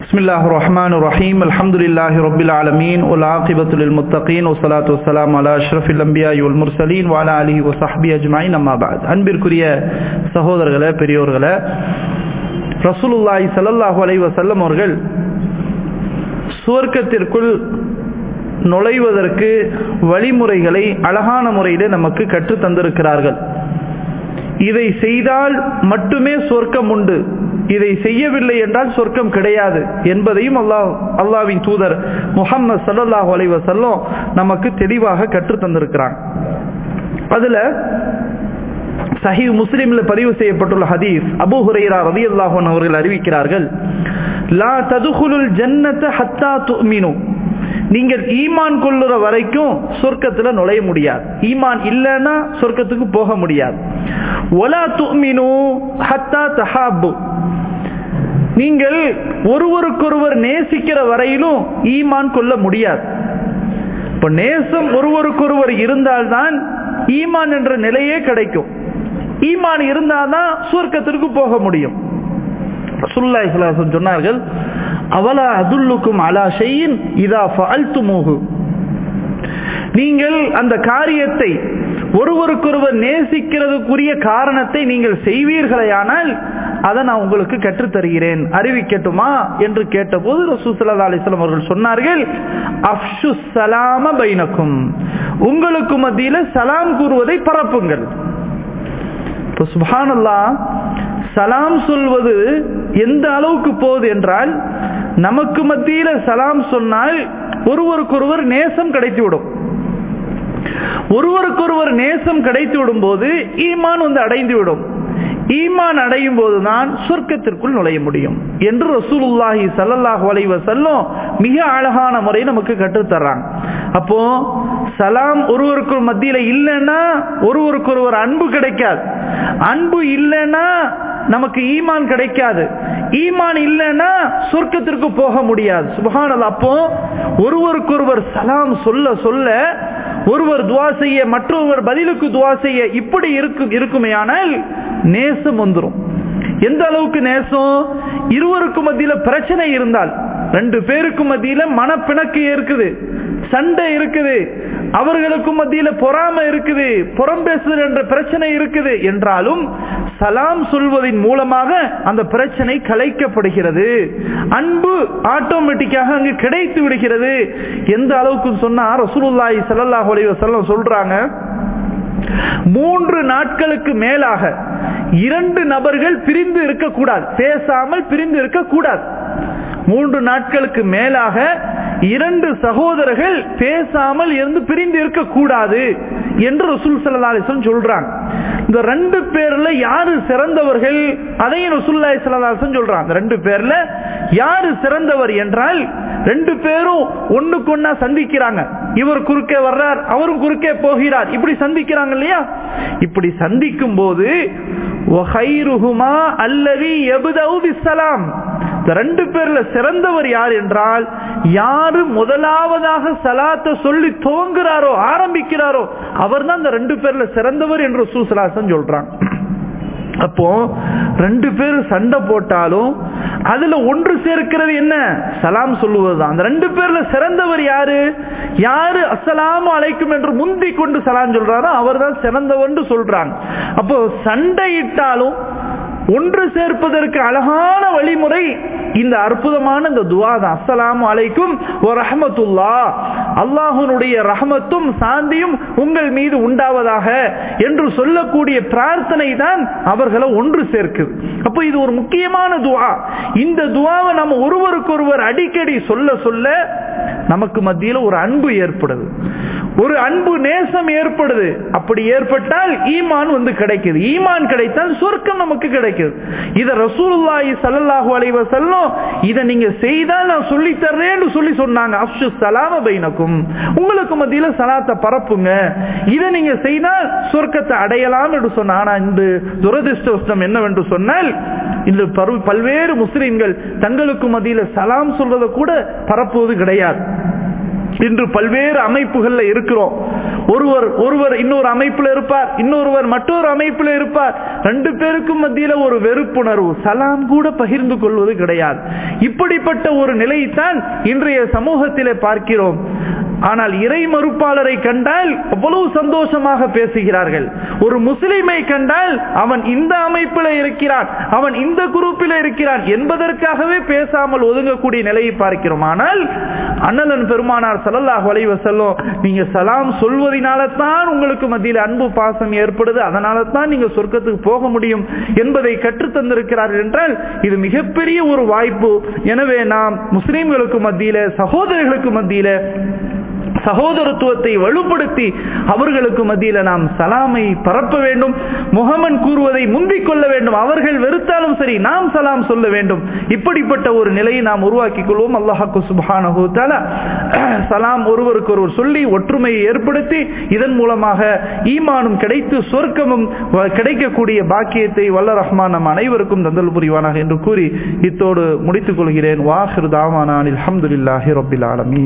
بسم الله الرحمن الرحيم الحمد لله رب العالمين والعاقبة للمتقين والصلاة والسلام على أشرف الأنبياء والمرسلين وعلى آله وصحبه أجمعين أما بعد அன்பிற்குரிய சகோதரர்களே பெரியோர்களே ரசூலுல்லாஹி ஸல்லல்லாஹு அலைஹி வஸல்லம் அவர்கள் சுவர்க்கத்திற்குள் நுழைவதற்கு வழிமுறைகளை அழகான முறையில் நமக்கு கற்றுத் தந்திருக்கிறார்கள் இதை செய்தால் மட்டுமே சொர்க்கம் உண்டு இதை செய்யவில்லை என்றால் சொர்க்கம் கிடையாது என்பதையும் அல்லாஹ் அல்லாவின் தூதர் முகம்மது சல்லாஹூ அலைவ செல்லம் நமக்கு தெளிவாக கற்றுத் தந்திருக்கிறான் அதுல சஹி முஸ்லிம்ல பதிவு செய்யப்பட்டுள்ள ஹதீஸ் அபு ஹுரைரா ரதி அல்லாஹன் அவர்கள் அறிவிக்கிறார்கள் லா ததுகுலுல் ஜன்னத ஹத்தா துமினு நீங்கள் ஈமான் கொள்ளுற வரைக்கும் சொர்க்கத்துல நுழைய முடியாது ஈமான் இல்லைன்னா சொர்க்கத்துக்கு போக முடியாது ஒலா துமினு ஹத்தா தஹாபு நீங்கள் ஒருவருக்கொருவர் நேசிக்கிற வரையிலும் ஈமான் கொள்ள முடியாது இப்ப நேசம் ஒருவருக்கொருவர் இருந்தால்தான் ஈமான் என்ற நிலையே கிடைக்கும் ஈமான் இருந்தால்தான் சுவர்க்கத்திற்கு போக முடியும் சொன்னார்கள் அவலா அதுல்லுக்கும் அலா ஷெயின் இதா ஃபால்துமூஹு நீங்கள் அந்த காரியத்தை ஒருவருக்கொருவர் நேசிக்கிறதுக்குரிய காரணத்தை நீங்கள் செய்வீர்களேயானால் அதை நான் உங்களுக்கு கற்றுத்தருகிறேன் அறிவிக்கட்டுமா என்று கேட்டபோது ரசூசல்லா அலிஸ்லாம் அவர்கள் சொன்னார்கள் அப்ஷு சலாம பைனக்கும் உங்களுக்கு மத்தியில சலாம் கூறுவதை பரப்புங்கள் இப்போ சுபானல்லா சலாம் சொல்வது எந்த அளவுக்கு போகுது என்றால் நமக்கு மத்தியில சலாம் சொன்னால் ஒருவருக்கொருவர் நேசம் கிடைத்துவிடும் ஒருவருக்கொருவர் நேசம் கிடைத்து விடும் போது ஈமான் வந்து அடைந்து விடும் ஈமான் அடையும் போதுதான் சொர்க்கத்திற்குள் நுழைய முடியும் என்று ரசூலுல்லாஹி சல்லல்லாஹு அலைவ செல்லும் மிக அழகான முறை நமக்கு கற்றுத்தர்றாங்க அப்போ சலாம் ஒருவருக்கு மத்தியில இல்லைன்னா ஒருவருக்கு ஒருவர் அன்பு கிடைக்காது அன்பு இல்லைன்னா நமக்கு ஈமான் கிடைக்காது ஈமான் இல்லைன்னா சொர்க்கத்திற்கு போக முடியாது சுபகானல் அப்போ ஒருவருக்கொருவர் சலாம் சொல்ல சொல்ல ஒருவர் துவா செய்ய மற்றொருவர் பதிலுக்கு துவா செய்ய இப்படி இருக்கும் இருக்குமே ஆனால் நேசம் வந்துடும் எந்த அளவுக்கு நேசம் இருவருக்கு மத்தியில பிரச்சனை இருந்தால் ரெண்டு பேருக்கு மத்தியில மனப்பிணக்கு இருக்குது சண்டை இருக்குது அவர்களுக்கு மத்தியில பொறாம இருக்குது புறம் பேசுதல் என்ற பிரச்சனை இருக்குது என்றாலும் சலாம் சொல்வதன் மூலமாக அந்த பிரச்சனை கலைக்கப்படுகிறது அன்பு ஆட்டோமேட்டிக்காக அங்கு கிடைத்து விடுகிறது எந்த அளவுக்கு சொன்னா ரசூலுல்லாஹி ஸல்லல்லாஹு அலைஹி வஸல்லம் சொல்றாங்க மூன்று நாட்களுக்கு மேலாக இரண்டு நபர்கள் பிரிந்து இருக்கக்கூடாது பேசாமல் பிரிந்து இருக்கக்கூடாது மூன்று நாட்களுக்கு மேலாக இரண்டு சகோதரர்கள் பேசாமல் இருந்து பிரிந்து இருக்கக்கூடாது என்று ரசூல் சல்லாசன் சொல்றாங்க இந்த ரெண்டு பேர்ல யாரு சிறந்தவர்கள் அதையும் ரசூல்லா சல்லாசன் சொல்றாங்க ரெண்டு பேர்ல யாரு சிறந்தவர் என்றால் ரெண்டு பேரும் ஒண்ணுக்கு ஒன்னா சந்திக்கிறாங்க இவர் குறுக்கே வர்றார் அவரும் குறுக்கே போகிறார் இப்படி சந்திக்கிறாங்க இல்லையா இப்படி சந்திக்கும் போது அல்லது எபுதவுபிசலாம் ரெண்டு பேர்ல சிறந்தவர் யார் என்றால் யாரு முதலாவதாக சலாத்தை சொல்லி துவங்குறாரோ ஆரம்பிக்கிறாரோ அவர் தான் இந்த ரெண்டு பேர்ல சிறந்தவர் என்று சூசலாசன் சொல்றான் அப்போ ரெண்டு பேரும் சண்டை போட்டாலும் அதுல ஒன்று சேர்க்கிறது என்ன சலாம் சொல்லுவதுதான் அந்த ரெண்டு பேர்ல சிறந்தவர் யாரு யாரு அஸ்ஸலாமு அழைக்கும் என்று முந்தி கொண்டு சலாம் சொல்றாரோ அவர் தான் சிறந்தவர் சொல்றாங்க அப்போ சண்டையிட்டாலும் ஒன்று சேர்ப்பதற்கு அழகான வழிமுறை இந்த அற்புதமான இந்த துவா தான் அஸ்ஸலாமு அலைக்கும் ரஹமத்துல்லா அல்லாஹனுடைய ரஹமத்தும் சாந்தியும் உங்கள் மீது உண்டாவதாக என்று சொல்லக்கூடிய பிரார்த்தனை தான் அவர்களை ஒன்று சேர்க்குது அப்போ இது ஒரு முக்கியமான துவா இந்த துவாவை நம்ம ஒருவருக்கொருவர் அடிக்கடி சொல்ல சொல்ல நமக்கு மத்தியில் ஒரு அன்பு ஏற்படுது ஒரு அன்பு நேசம் ஏற்படுது அப்படி ஏற்பட்டால் ஈமான் வந்து கிடைக்குது ஈமான் கிடைத்தால் சொர்க்கம் நமக்கு கிடைக்குது இத ரசூலுல்லாஹி ஸல்லல்லாஹு அலைஹி வஸல்லம் இத நீங்க செய்தால் நான் சொல்லி தர்றேன்னு சொல்லி சொன்னாங்க அஃஷு சலாம பைனக்கும் உங்களுக்கு மத்தியில சலாத்தை பரப்புங்க இத நீங்க செய்தால் சொர்க்கத்தை அடையலாம் என்று சொன்ன ஆனா இந்த துரதிருஷ்டவசம் என்னவென்று சொன்னால் இந்த பல்வேறு முஸ்லிம்கள் தங்களுக்கு மத்தியில சலாம் சொல்றதை கூட பரப்புவது கிடையாது இன்று பல்வேறு அமைப்புகள்ல இருக்கிறோம் ஒருவர் ஒருவர் இன்னொரு அமைப்பில் இருப்பார் இன்னொருவர் மற்றொரு அமைப்பில் இருப்பார் ரெண்டு பேருக்கும் மத்தியில ஒரு வெறுப்புணர்வு சலாம் கூட பகிர்ந்து கொள்வது கிடையாது இப்படிப்பட்ட ஒரு நிலைத்தான் இன்றைய சமூகத்திலே பார்க்கிறோம் ஆனால் இறை மறுப்பாளரை கண்டால் அவ்வளவு சந்தோஷமாக பேசுகிறார்கள் ஒரு முஸ்லிமை கண்டால் அவன் இந்த அமைப்பில் இருக்கிறான் அவன் இந்த குரூப்பில் இருக்கிறான் என்பதற்காகவே பேசாமல் ஒதுங்கக்கூடிய நிலையை பார்க்கிறோம் ஆனால் அண்ணலன் பெருமானார் சல்லல்லாஹ் வளைவ செல்லும் நீங்க சலாம் சொல்வதனால தான் உங்களுக்கு மத்தியில் அன்பு பாசம் ஏற்படுது அதனால தான் நீங்க சொர்க்கத்துக்கு போக முடியும் என்பதை கற்றுத் தந்திருக்கிறார்கள் என்றால் இது மிகப்பெரிய ஒரு வாய்ப்பு எனவே நாம் முஸ்லிம்களுக்கு மத்தியில சகோதரர்களுக்கு மத்தியில சகோதரத்துவத்தை வலுப்படுத்தி அவர்களுக்கு மத்தியில நாம் சலாமை பரப்ப வேண்டும் முகமன் கூறுவதை முந்திக் கொள்ள வேண்டும் அவர்கள் வெறுத்தாலும் சரி நாம் சலாம் சொல்ல வேண்டும் இப்படிப்பட்ட ஒரு நிலையை நாம் உருவாக்கிக் கொள்வோம் அல்லாஹாக்கு சுபானு சலாம் ஒருவருக்கு ஒருவர் சொல்லி ஒற்றுமையை ஏற்படுத்தி இதன் மூலமாக ஈமானும் கிடைத்து சொர்க்கமும் கிடைக்கக்கூடிய பாக்கியத்தை வல்ல ரஹ்மான் நம் அனைவருக்கும் தந்தல் புரிவானாக என்று கூறி இத்தோடு முடித்துக் கொள்கிறேன் வாஹிர் தாவானான் அலமதுல்லாஹி ரபில் ஆலமீன்